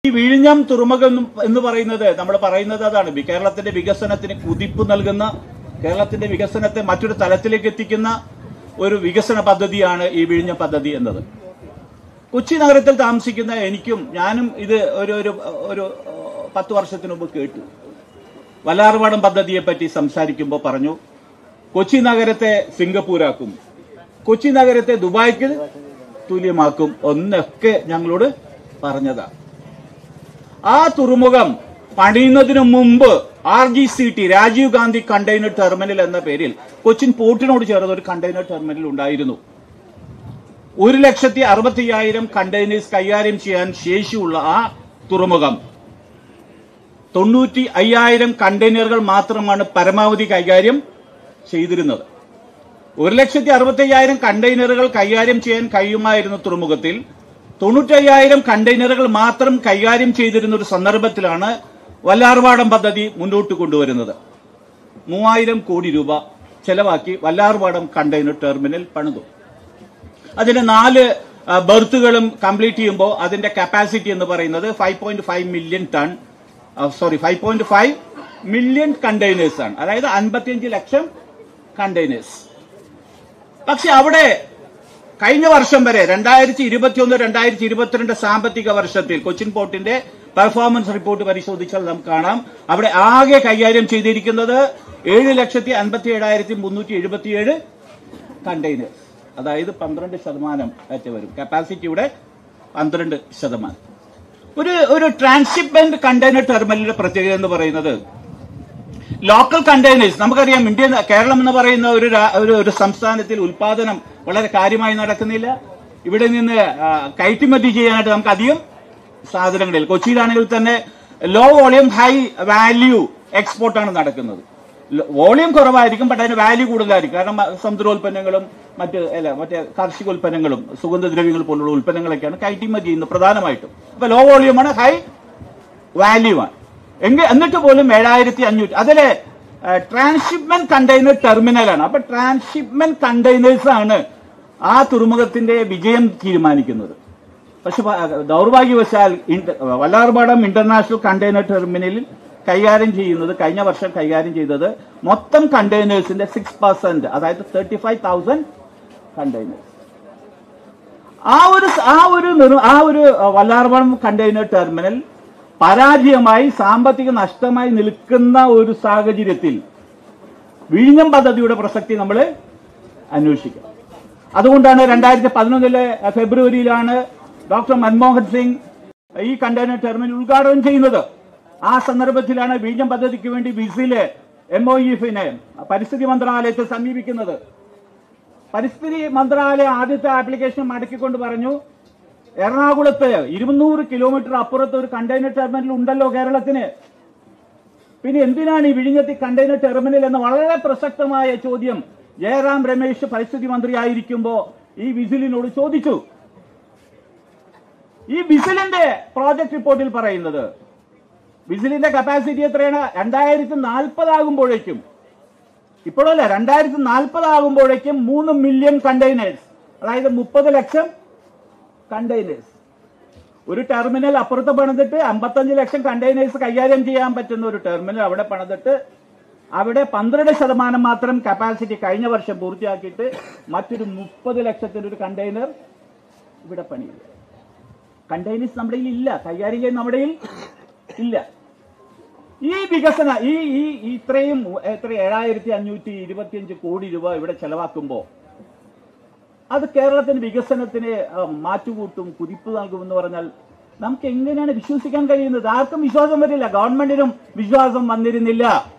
ഈ വിഴിഞ്ഞം തുറമുഖം എന്ന് പറയുന്നത് നമ്മൾ പറയുന്നത് അതാണ് വി- കേരളത്തിന്റെ വികസനത്തിന് കുതിപ്പ് നൽകുന്ന കേരളത്തിന്റെ വികസനത്തെ മറ്റൊരു തലത്തിലേക്ക് എത്തിക്കുന്ന ഒരു വികസന പദ്ധതിയാണ് ഈ വിഴിഞ്ഞം പദ്ധതി എന്നത് കൊച്ചി നഗരത്തിൽ താമസിക്കുന്ന എനിക്കും ഞാനും ഇത് ഒരു ഒരു ഒരു ഏഹ്, പത്ത് വർഷത്തിന് മുമ്പ് കേട്ടു വല്ലാർവാടം പദ്ധതിയെ പറ്റി സംസാരിക്കുമ്പോൾ പറഞ്ഞു കൊച്ചി നഗരത്തെ സിംഗപ്പൂരാക്കും കൊച്ചി നഗരത്തെ ദുബായ്ക്ക് തുല്യമാക്കും എന്നൊക്കെ ഞങ്ങളോട് പറഞ്ഞതാ ആ തുറമുഖം പണിയുന്നതിന് മുമ്പ് R G C T Rajiv Gandhi container terminal എന്ന പേരിൽ കൊച്ചിൻ പോർട്ടിനോട് ചേർന്ന ഒരു കണ്ടെയ്നർ ടെർമിനൽ ഉണ്ടായിരുന്നു ഒരു ലക്ഷത്തി അറുപത്തി അയ്യായിരം കണ്ടെയ്നേഴ്സ് കൈകാര്യം ചെയ്യാൻ ശേഷിയുള്ള ആ തുറമുഖം തൊണ്ണൂറ്റി അയ്യായിരം കണ്ടെയ്നറുകൾ മാത്രമാണ് പരമാവധി കൈകാര്യം ചെയ്തിരുന്നത് ഒരു ലക്ഷത്തി അറുപത്തി അയ്യായിരം കണ്ടെയ്നറുകൾ കൈകാര്യം ചെയ്യാൻ കഴിയുമായിരുന്ന തുറമുഖത്തിൽ തൊണ്ണൂറ്റയ്യായിരം കണ്ടെയ്നറുകൾ മാത്രം കൈകാര്യം ചെയ്തിരുന്ന ഒരു സന്ദർഭത്തിലാണ് വല്ലാർവാടം പദ്ധതി മുന്നോട്ട് കൊണ്ടുവരുന്നത് മൂവായിരം കോടി രൂപ ചെലവാക്കി വല്ലാർവാടം കണ്ടെയ്നർ ടെർമിനൽ പണിതു അതിന് നാല് ആ, ബെർത്തുകളും കംപ്ലീറ്റ് ചെയ്യുമ്പോൾ അതിന്റെ കപ്പാസിറ്റി എന്ന് പറയുന്നത് five point five million ton sorry five point five million containers ആണ് അതായത് അൻപത്തിയഞ്ച് ലക്ഷം കണ്ടെയ്നേഴ്സ് പക്ഷെ അവിടെ കഴിഞ്ഞ വർഷം വരെ രണ്ടായിരത്തി ഇരുപത്തിയൊന്ന് രണ്ടായിരത്തി ഇരുപത്തിരണ്ട് സാമ്പത്തിക വർഷത്തിൽ കൊച്ചിൻ പോർട്ടിന്റെ പെർഫോമൻസ് റിപ്പോർട്ട് പരിശോധിച്ചാൽ നമുക്ക് കാണാം അവിടെ ആകെ കൈകാര്യം ചെയ്തിരിക്കുന്നത് ഏഴ് ലക്ഷത്തി അൻപത്തി ഏഴായിരത്തി മുന്നൂറ്റി എഴുപത്തിയേഴ് കണ്ടെയ്നേഴ്സ് അതായത് പന്ത്രണ്ട് ശതമാനം ആയിട്ട് വരും കപ്പാസിറ്റിയുടെ പന്ത്രണ്ട് ശതമാനം ഒരു ഒരു ട്രാൻസ്ഷിപ്മെന്റ് കണ്ടെയ്നർ ടെർമിനലിന്റെ പ്രത്യേകത എന്ന് പറയുന്നത് ലോക്കൽ കണ്ടെയ്നേഴ്സ് നമുക്കറിയാം ഇന്ത്യ കേരളം എന്ന് പറയുന്ന ഒരു രാ- ഒരു ഒരു സംസ്ഥാനത്തിൽ ഉൽപാദനം വളരെ കാര്യമായി നടക്കുന്നില്ല ഇവിടെ നിന്ന് ആ, കയറ്റുമതി ചെയ്യാനായിട്ട് നമുക്ക് അധികം സാധനങ്ങളിൽ കൊച്ചിയിലാണെങ്കിൽ തന്നെ ലോ വോളിയം ഹൈ വാല്യൂ എക്സ്പോർട്ടാണ് നടക്കുന്നത് വോളിയം കുറവായിരിക്കും പക്ഷേ അതിന് വാല്യൂ കൂടുതലായിരിക്കും കാരണം മ- സമുദ്രോൽപ്പന്നങ്ങളും മറ്റ് അല്ല മറ്റേ കാർഷിക ഉൽപ്പന്നങ്ങളും സുഗന്ധദ്രവ്യങ്ങൾ പോലുള്ള ഉൽപ്പന്നങ്ങളൊക്കെയാണ് കയറ്റുമതി ചെയ്യുന്നത് പ്രധാനമായിട്ടും അപ്പൊ ലോ വോളിയമാണ് ഹൈ വാല്യൂ ആണ് എങ്കിൽ എന്നിട്ട് പോലും ഏഴായിരത്തി അഞ്ഞൂറ്റി അതിലെ ട്രാൻസ്ഷിപ്മെന്റ് കണ്ടെയ്നർ ടെർമിനലാണ് അപ്പൊ ട്രാൻസ്ഷിപ്മെന്റ് കണ്ടെയ്നേഴ്സ് ആണ് ആ തുറമുഖത്തിന്റെ വിജയം തീരുമാനിക്കുന്നത് പക്ഷെ പ- ദൗർഭാഗ്യവശാൽ ഇന്റ- വല്ലാർപാടം ഇന്റർനാഷണൽ കണ്ടെയ്നർ ടെർമിനലിൽ കൈകാര്യം ചെയ്യുന്നത് കഴിഞ്ഞ വർഷം കൈകാര്യം ചെയ്തത് മൊത്തം കണ്ടെയ്നേഴ്സിന്റെ സിക്സ് പെർസെന്റ് അതായത് തേർട്ടി ഫൈവ് തൗസൻഡ് കണ്ടെയ്നേഴ്സ് ആ ഒരു സ- ആ ഒരു നിർ- ആ ഒരു അഹ്, വല്ലാർപാടം കണ്ടെയ്നർ ടെർമിനൽ പരാജയമായി സാമ്പത്തിക നഷ്ടമായി നിൽക്കുന്ന ഒരു സാഹചര്യത്തിൽ വിഴിഞ്ഞം പദ്ധതിയുടെ പ്രസക്തി നമ്മൾ അന്വേഷിക്കണം അതുകൊണ്ടാണ് രണ്ടായിരത്തി പതിനൊന്നിലെ ഫെബ്രുവരിയിലാണ് ഡോക്ടർ മൻമോഹൻ സിംഗ് ഈ കണ്ടെയ്നർ ടെർമിനൽ ഉദ്ഘാടനം ചെയ്യുന്നത് ആ സന്ദർഭത്തിലാണ് വിഴിഞ്ഞം പദ്ധതിക്ക് വേണ്ടി വിസില് എം ഒ ഇഫിനെ പരിസ്ഥിതി മന്ത്രാലയത്തെ സമീപിക്കുന്നത് പരിസ്ഥിതി മന്ത്രാലയം ആദ്യത്തെ ആപ്ലിക്കേഷൻ മടക്കിക്കൊണ്ട് പറഞ്ഞു എറണാകുളത്ത് ഇരുന്നൂറ് കിലോമീറ്റർ അപ്പുറത്ത് ഒരു കണ്ടെയ്നർ ടെർമിനൽ ഉണ്ടല്ലോ കേരളത്തിന് പിന്നെ എന്തിനാണ് ഈ വിഴിഞ്ഞത്തി കണ്ടെയ്നർ ടെർമിനൽ എന്ന വളരെ പ്രസക്തമായ ചോദ്യം ജയറാം രമേശ് പരിസ്ഥിതി മന്ത്രിയായിരിക്കുമ്പോ ഈ വിസിലിനോട് ചോദിച്ചു ഈ വിസിലിന്റെ പ്രോജക്ട് റിപ്പോർട്ടിൽ പറയുന്നത് വിസിലിന്റെ കപ്പാസിറ്റി എത്രയാണ് രണ്ടായിരത്തി നാൽപ്പതാകുമ്പോഴേക്കും ഇപ്പോഴല്ല രണ്ടായിരത്തി നാൽപ്പതാകുമ്പോഴേക്കും മൂന്ന് മില്യൺ കണ്ടെയ്നേഴ്സ് അതായത് മുപ്പത് ലക്ഷം കണ്ടെയ്നേഴ്സ് ഒരു ടെർമിനൽ അപ്പുറത്ത് പണിതിട്ട് അമ്പത്തഞ്ച് ലക്ഷം കണ്ടെയ്നേഴ്സ് കൈകാര്യം ചെയ്യാൻ പറ്റുന്ന ഒരു ടെർമിനൽ അവിടെ പണിതിട്ട് അവിടെ പന്ത്രണ്ട് ശതമാനം മാത്രം കപ്പാസിറ്റി കഴിഞ്ഞ വർഷം പൂർത്തിയാക്കിയിട്ട് മറ്റൊരു മുപ്പത് ലക്ഷത്തിന്റെ ഒരു കണ്ടെയ്നർ ഇവിടെ പണിയില്ല കണ്ടെയ്നേഴ്സ് നമ്മുടെ കയ്യിൽ ഇല്ല കൈകാര്യം ചെയ്യാൻ നമ്മുടെ കയ്യിൽ ഇല്ല ഈ വികസന ഈ ഈ ഈ ഇത്രയും എത്ര ഏഴായിരത്തി അഞ്ഞൂറ്റി ഇരുപത്തിയഞ്ച് കോടി രൂപ ഇവിടെ ചെലവാക്കുമ്പോൾ അത് കേരളത്തിന്റെ വികസനത്തിന് ആ, മാറ്റുകൂട്ടും കുതിപ്പ് നൽകുമെന്ന് പറഞ്ഞാൽ നമുക്ക് എങ്ങനെയാണ് വിശ്വസിക്കാൻ കഴിയുന്നത് ആർക്കും വിശ്വാസം വരില്ല ഗവൺമെന്റിനും വിശ്വാസം വന്നിരുന്നില്ല